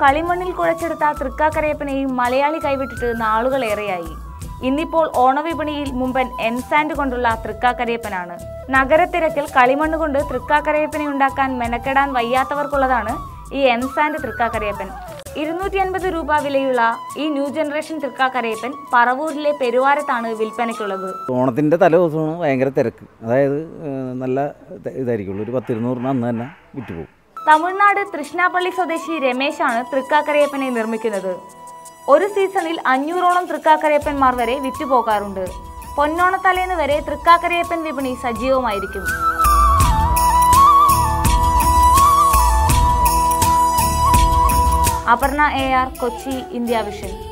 കളിമണ്ണിൽ കുഴച്ചെടുത്ത തൃക്കാക്കരയപ്പനെയും മലയാളി കൈവിട്ടിട്ട് നാളുകളേറെയായി ഇന്നിപ്പോൾ ഓണവിപണിയിൽ മുമ്പൻ എൻസാൻഡ് കൊണ്ടുള്ള തൃക്കാക്കരയപ്പനാണ് നഗരത്തിരക്കിൽ കളിമണ്ണ് കൊണ്ട് തൃക്കാക്കരയപ്പനെ ഉണ്ടാക്കാൻ മെനക്കെടാൻ വയ്യാത്തവർക്കുള്ളതാണ് ഈ എൻസാൻഡ് തൃക്കാക്കരയപ്പൻ ഇരുന്നൂറ്റി അൻപത് രൂപ വിലയുള്ള ഈ ന്യൂ ജനറേഷൻ തൃക്കാക്കരയപ്പൻ പറവൂരിലെ പെരുവാരത്താണ് വിൽപ്പനയ്ക്കുള്ളത് ഓണത്തിൻ്റെ തലേ ദിവസമാണ് ഭയങ്കര തിരക്ക് അതായത് ഏഹ്, നല്ല ത- ഇതായിരിക്കുള്ളൂ ഒരു പത്തിരുന്നൂറിന് അന്ന് തന്നെ വിറ്റുപോകും തമിഴ്നാട് തൃശ്നാപ്പള്ളി സ്വദേശി രമേശാണ് തൃക്കാക്കരയപ്പനെ നിർമ്മിക്കുന്നത് ഒരു സീസണിൽ അഞ്ഞൂറോളം തൃക്കാക്കരയപ്പന്മാർ വരെ വിറ്റുപോകാറുണ്ട് പൊന്നോണത്തലേന്ന് വരെ തൃക്കാക്കരയപ്പൻ വിപണി സജീവമായിരിക്കും Aparna A R Kochi India vision